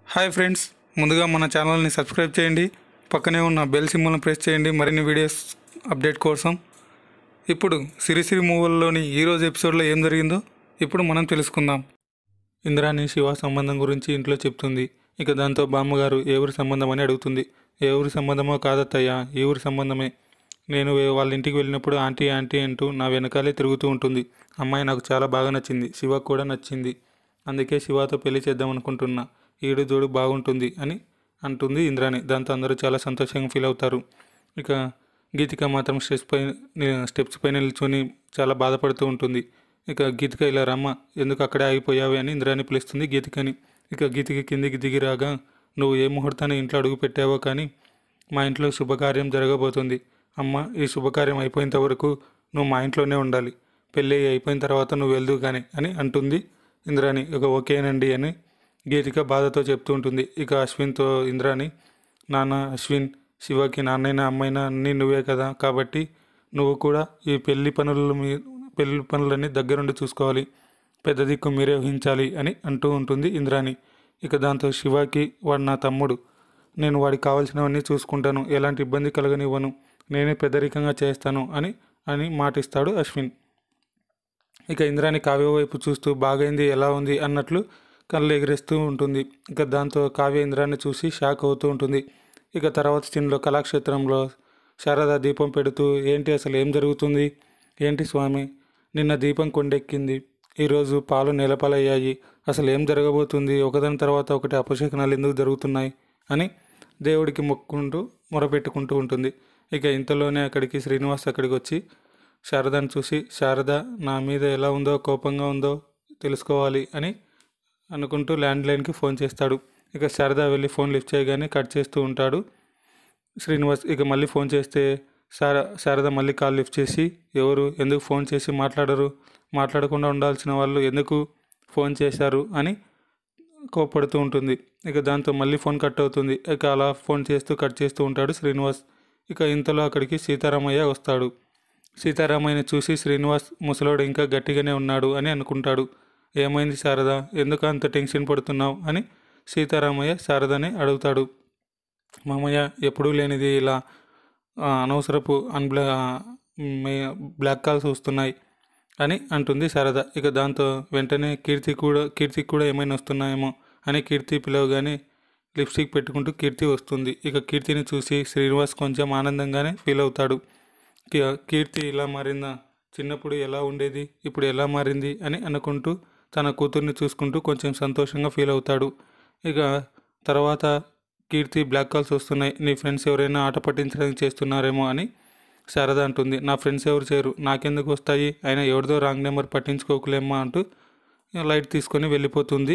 hi friends ముందుగా మన ఛానల్ని సబ్స్క్రైబ్ చేయండి పక్కనే ఉన్న బెల్ సింబల్ని ప్రెస్ చేయండి మరిన్ని వీడియోస్ అప్డేట్ కోసం ఇప్పుడు సిరిసిరి మూవీలోని ఈరోజు ఎపిసోడ్లో ఏం జరిగిందో ఇప్పుడు మనం తెలుసుకుందాం ఇంద్రాని శివ సంబంధం గురించి ఇంట్లో చెప్తుంది ఇక దాంతో బామ్మగారు ఏ ఊరి సంబంధం అని అడుగుతుంది ఏ ఊరి సంబంధమో కాదత్తయ్యా ఈ ఊరి సంబంధమే నేను వే- వాళ్ళ ఇంటికి వెళ్ళినప్పుడు ఆంటీ ఆంటీ అంటూ నా వెనకాలే తిరుగుతూ ఉంటుంది అమ్మాయి నాకు చాలా బాగా నచ్చింది శివకు కూడా నచ్చింది అందుకే శివతో పెళ్లి చేద్దాం అనుకుంటున్నా ఈడు జోడు బాగుంటుంది అని అంటుంది ఇంద్రాని దాంతో అందరూ చాలా సంతోషంగా ఫీల్ అవుతారు ఇక గీతిక మాత్రం స్టెప్స్ పైన స్టెప్స్ పైన నిల్చొని చాలా బాధపడుతూ ఉంటుంది ఇక గీతిక ఇలా రమ్మ ఎందుకు అక్కడే ఆగిపోయావి అని ఇంద్రాని పిలుస్తుంది గీతికని ఇక గీతిక కిందికి దిగి రాగా నువ్వు ఏ ముహూర్తాన్ని ఇంట్లో అడుగు పెట్టావో కానీ మా ఇంట్లో శుభకార్యం జరగబోతుంది అమ్మ ఈ శుభకార్యం అయిపోయేంత వరకు నువ్వు మా ఇంట్లోనే ఉండాలి పెళ్ళి అయిపోయిన తర్వాత నువ్వు వెళ్దు కానీ అని అంటుంది ఇంద్రాని ఇక ఓకేనండి అని గీతిక బాధతో చెప్తూ ఉంటుంది ఇక అశ్విన్తో ఇంద్రాని నాన్న అశ్విన్ శివకి నాన్నైనా అమ్మైనా అన్నీ నువ్వే కదా కాబట్టి నువ్వు కూడా ఈ పెళ్లి పనుల మీ పెళ్లి పనులన్నీ దగ్గరుండి చూసుకోవాలి పెద్ద దిక్కు మీరే ఊహించాలి అని అంటూ ఉంటుంది ఇంద్రాని ఇక దాంతో శివకి వాడు నా తమ్ముడు నేను వాడికి కావాల్సినవన్నీ చూసుకుంటాను ఎలాంటి ఇబ్బంది కలగనివ్వను నేనే పెద్దరికంగా చేస్తాను అని అని మాటిస్తాడు అశ్విన్ ఇక ఇంద్రాని కావ్య వైపు చూస్తూ బాగైంది ఎలా ఉంది అన్నట్లు కళ్ళు ఎగిరేస్తూ ఉంటుంది ఇక దాంతో కావ్య ఇంద్రాన్ని చూసి షాక్ అవుతూ ఉంటుంది ఇక తర్వాత సీన్లో కళాక్షేత్రంలో శారద దీపం పెడుతూ ఏంటి అసలు ఏం జరుగుతుంది ఏంటి స్వామి నిన్న దీపం కొండెక్కింది ఈరోజు పాలు నేలపాలయ్యాయి అసలు ఏం జరగబోతుంది ఒకదాని తర్వాత ఒకటి అపశకనాలు ఎందుకు జరుగుతున్నాయి అని దేవుడికి మొక్కుంటూ మొరపెట్టుకుంటూ ఉంటుంది ఇక ఇంతలోనే అక్కడికి శ్రీనివాస్ అక్కడికి వచ్చి శారదను చూసి శారద నా మీద ఎలా ఉందో కోపంగా ఉందో తెలుసుకోవాలి అని అనుకుంటూ ల్యాండ్ లైన్కి ఫోన్ చేస్తాడు ఇక శారద వెళ్ళి ఫోన్ లిఫ్ట్ చేయగానే కట్ చేస్తూ ఉంటాడు శ్రీనివాస్ ఇక మళ్ళీ ఫోన్ చేస్తే శార శారద మళ్ళీ కాల్ లిఫ్ట్ చేసి ఎవరు ఎందుకు ఫోన్ చేసి మాట్లాడరు మాట్లాడకుండా ఉండాల్సిన వాళ్ళు ఎందుకు ఫోన్ చేశారు అని కోపడుతూ ఉంటుంది ఇక దాంతో మళ్ళీ ఫోన్ కట్ అవుతుంది ఇక అలా ఫోన్ చేస్తూ కట్ చేస్తూ ఉంటాడు శ్రీనివాస్ ఇక ఇంతలో అక్కడికి సీతారామయ్య వస్తాడు సీతారామయ్యని చూసి శ్రీనివాస్ ముసలోడు ఇంకా గట్టిగానే ఉన్నాడు అని అనుకుంటాడు ఏమైంది శారద ఎందుకు అంత టెన్షన్ పడుతున్నావు అని సీతారామయ్య శారదని అడుగుతాడు మామయ్య ఎప్పుడూ లేనిది ఇలా ఆ, అనవసరపు అన్బ్లా మే- బ్లాక్ కాల్స్ వస్తున్నాయి అని అంటుంది శారద ఇక దాంతో వెంటనే కీర్తి కూడా కీర్తికి కూడా ఏమైనా వస్తున్నాయేమో అని కీర్తి పిలవగానే లిప్స్టిక్ పెట్టుకుంటూ కీర్తి వస్తుంది ఇక కీర్తిని చూసి శ్రీనివాస్ కొంచెం ఆనందంగానే ఫీల్ అవుతాడు ఇక కీర్తి ఇలా మారిందా చిన్నప్పుడు ఎలా ఉండేది ఇప్పుడు ఎలా మారింది అని అనుకుంటూ తన కూతుర్ని చూసుకుంటూ కొంచెం సంతోషంగా ఫీల్ అవుతాడు ఇక తర్వాత కీర్తి బ్లాక్ కాల్స్ వస్తున్నాయి నీ ఫ్రెండ్స్ ఎవరైనా ఆట పట్టించడానికి చేస్తున్నారేమో అని శారద అంటుంది నా ఫ్రెండ్స్ ఎవరు చేయరు నాకెందుకు వస్తాయి అయినా ఎవరిదో రాంగ్ నెంబర్ పట్టించుకోకులేమ్మా అంటూ ఇక లైట్ తీసుకొని వెళ్ళిపోతుంది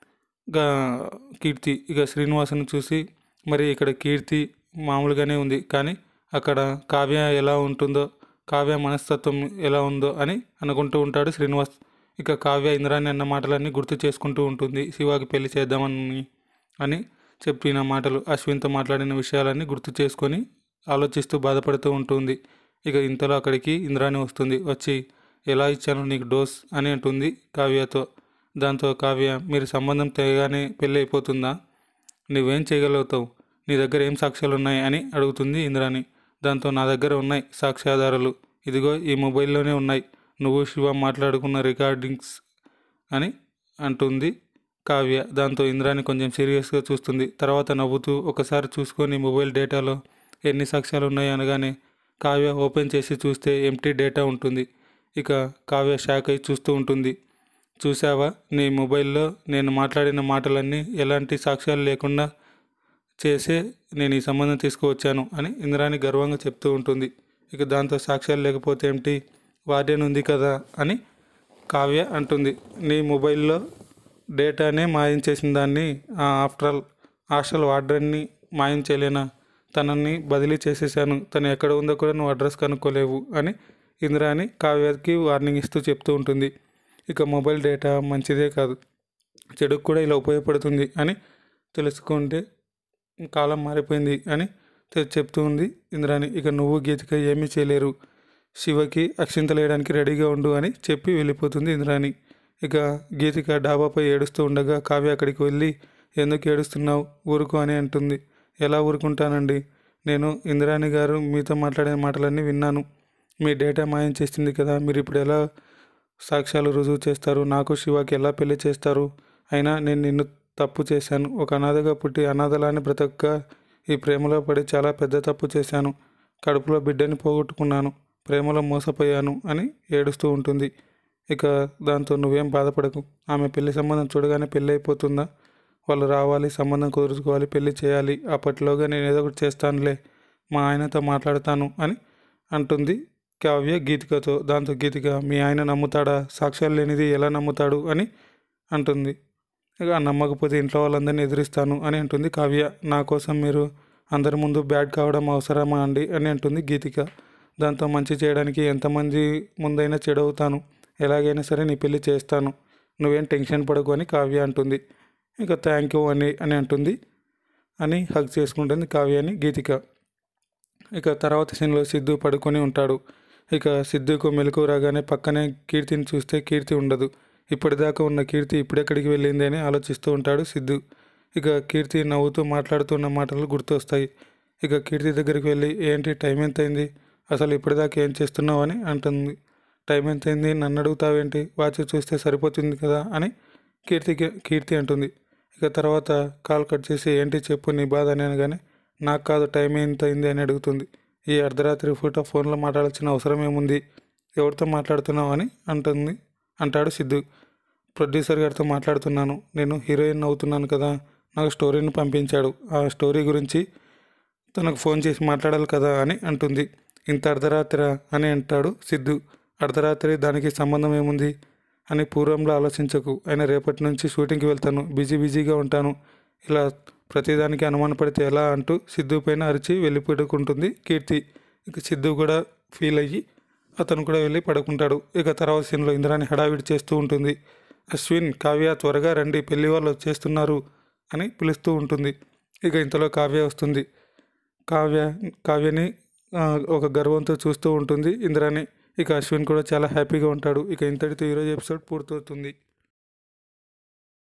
ఇక కీర్తి ఇక శ్రీనివాసుని చూసి మరి ఇక్కడ కీర్తి మామూలుగానే ఉంది కానీ అక్కడ కావ్య ఎలా ఉంటుందో కావ్య మనస్తత్వం ఎలా ఉందో అని అనుకుంటూ ఉంటాడు శ్రీనివాస్ ఇక కావ్య ఇంద్రాని అన్న మాటలన్నీ గుర్తు చేసుకుంటూ ఉంటుంది శివాకి పెళ్లి చేద్దామని అని చెప్పిన మాటలు అశ్విన్తో మాట్లాడిన విషయాలన్నీ గుర్తు చేసుకొని ఆలోచిస్తూ బాధపడుతూ ఉంటుంది ఇక ఇంతలో అక్కడికి ఇంద్రాని వస్తుంది వచ్చి ఎలా ఇచ్చాను నీకు డోస్ అని అంటుంది కావ్యతో దాంతో కావ్య మీరు సంబంధం తెగగానే పెళ్ళి అయిపోతుందా నువ్వేం చేయగలుగుతావు నీ దగ్గర ఏం సాక్ష్యాలు ఉన్నాయి అని అడుగుతుంది ఇంద్రాని దాంతో నా దగ్గర ఉన్నాయి సాక్ష్యాధారాలు ఇదిగో ఈ మొబైల్లోనే ఉన్నాయి నువ్వు శివ మాట్లాడుకున్న రికార్డింగ్స్ అని అంటుంది కావ్య దాంతో ఇంద్రాని కొంచెం సీరియస్గా చూస్తుంది తర్వాత నవ్వుతూ ఒకసారి చూసుకొని మొబైల్ డేటాలో ఎన్ని సాక్ష్యాలు ఉన్నాయి అనగానే కావ్య ఓపెన్ చేసి చూస్తే ఎంటీ డేటా ఉంటుంది ఇక కావ్య షాక్ అయి చూస్తూ ఉంటుంది చూసావా నీ మొబైల్లో నేను మాట్లాడిన మాటలన్నీ ఎలాంటి సాక్ష్యాలు లేకుండా చేసే నేను ఈ సంబంధం తీసుకువచ్చాను అని ఇంద్రాని గర్వంగా చెప్తూ ఉంటుంది ఇక దాంతో సాక్ష్యాలు లేకపోతే ఏమిటి వార్డెన్ ఉంది కదా అని కావ్య అంటుంది నీ మొబైల్లో డేటానే మాయం చేసిన దాన్ని ఆఫ్టర్ ఆల్ హాస్టల్ వార్డెన్ని మాయం చేయలేనా తనని బదిలీ చేసేసాను తను ఎక్కడ ఉందో కూడా నువ్వు అడ్రస్ కనుక్కోలేవు అని ఇంద్రాని కావ్యకి వార్నింగ్ ఇస్తూ చెప్తూ ఉంటుంది ఇక మొబైల్ డేటా మంచిదే కాదు చెడుకు కూడా ఇలా ఉపయోగపడుతుంది అని తెలుసుకుంటే కాలం మారిపోయింది అని తె- చెప్తూ ఉంది ఇంద్రాని ఇక నువ్వు గీతిక ఏమీ చేయలేరు శివకి అక్షింతలు వేయడానికి రెడీగా ఉండు అని చెప్పి వెళ్ళిపోతుంది ఇంద్రాని ఇక గీతిక డాబాపై ఏడుస్తూ ఉండగా కావ్య అక్కడికి వెళ్ళి ఎందుకు ఏడుస్తున్నావు ఊరుకో అని అంటుంది ఎలా ఊరుకుంటానండి నేను ఇంద్రాణి గారు మీతో మాట్లాడే మాటలన్నీ విన్నాను మీ డేటా మాయం చేసింది కదా మీరు ఇప్పుడు ఎలా సాక్ష్యాలు రుజువు చేస్తారు నాకు శివకి ఎలా పెళ్లి చేస్తారు అయినా నేను నిన్ను తప్పు చేశాను ఒక అనాథగా పుట్టి అనాథలాని బ్రతక్క ఈ ప్రేమలో పడి చాలా పెద్ద తప్పు చేశాను కడుపులో బిడ్డని పోగొట్టుకున్నాను ప్రేమలో మోసపోయాను అని ఏడుస్తూ ఉంటుంది ఇక దాంతో నువ్వేం బాధపడకు ఆమె పెళ్లి సంబంధం చూడగానే పెళ్ళి అయిపోతుందా వాళ్ళు రావాలి సంబంధం కుదుర్చుకోవాలి పెళ్లి చేయాలి అప్పట్లోగా నేను ఏదో ఒకటి చేస్తానులే మా ఆయనతో మాట్లాడతాను అని అంటుంది కావ్య గీతికతో దాంతో గీతిక మీ ఆయన నమ్ముతాడా సాక్ష్యాలు లేనిది ఎలా నమ్ముతాడు అని అంటుంది ఇక నమ్మకపోతే ఇంట్లో వాళ్ళందరినీ ఎదిరిస్తాను అని అంటుంది కావ్య నా కోసం మీరు అందరి ముందు బ్యాడ్ కావడం అవసరమా అండి అని అంటుంది గీతిక దాంతో మంచి చేయడానికి ఎంతమంది ముందైనా చెడవుతాను ఎలాగైనా సరే నీ పెళ్లి చేస్తాను నువ్వేం టెన్షన్ పడకు అని కావ్య అంటుంది ఇక థ్యాంక్ యూ అని అని అంటుంది అని హక్ చేసుకుంటుంది కావ్యాని గీతిక ఇక తర్వాత సీన్లో సిద్ధు పడుకొని ఉంటాడు ఇక సిద్ధుకు మెలకు రాగానే పక్కనే కీర్తిని చూస్తే కీర్తి ఉండదు ఇప్పటిదాకా ఉన్న కీర్తి ఇప్పుడెక్కడికి వెళ్ళింది అని ఆలోచిస్తూ ఉంటాడు సిద్ధు ఇక కీర్తి నవ్వుతూ మాట్లాడుతున్న మాటలు గుర్తొస్తాయి ఇక కీర్తి దగ్గరికి వెళ్ళి ఏంటి టైం ఎంత అయింది అసలు ఇప్పటిదాకా ఏం చేస్తున్నావు అని అంటుంది టైం ఎంత అయింది నన్ను అడుగుతావేంటి వాచ్ చూస్తే సరిపోతుంది కదా అని కీర్తికి కీర్తి అంటుంది ఇక తర్వాత కాల్ కట్ చేసి ఏంటి చెప్పు నీ బాధ అని అనగానే నాకు కాదు టైం ఎంత అయింది అని అడుగుతుంది ఈ అర్ధరాత్రి పూట ఫోన్లో మాట్లాడాల్సిన అవసరం ఏముంది ఎవరితో మాట్లాడుతున్నావు అని అంటుంది అంటాడు సిద్ధు ప్రొడ్యూసర్ గారితో మాట్లాడుతున్నాను నేను హీరోయిన్ అవుతున్నాను కదా నాకు స్టోరీని పంపించాడు ఆ స్టోరీ గురించి తనకు ఫోన్ చేసి మాట్లాడాలి కదా అని అంటుంది ఇంత అర్ధరాత్రి అని అంటాడు సిద్ధు అర్ధరాత్రి దానికి సంబంధం ఏముంది అని పూర్వంలో ఆలోచించకు అయినా రేపటి నుంచి షూటింగ్కి వెళ్తాను బిజీ బిజీగా ఉంటాను ఇలా ప్రతిదానికి అనుమానపడితే ఎలా అంటూ సిద్ధు పైన అరిచి వెళ్ళి పడుకుంటుంది కీర్తి ఇక సిద్ధు కూడా ఫీల్ అయ్యి అతను కూడా వెళ్ళి పడుకుంటాడు ఇక తర్వాత సీన్లో ఇంద్రాని హడావిడి చేస్తూ ఉంటుంది అశ్విన్ కావ్య త్వరగా రండి పెళ్లి వాళ్ళు వచ్చేస్తున్నారు అని పిలుస్తూ ఉంటుంది ఇక ఇంతలో కావ్య వస్తుంది కావ్య కావ్యని ఆ, ఒక గర్వంతో చూస్తూ ఉంటుంది ఇంద్రాని ఇక అశ్విన్ కూడా చాలా హ్యాపీగా ఉంటాడు ఇక ఇంతటితో ఈరోజు ఎపిసోడ్ పూర్తవుతుంది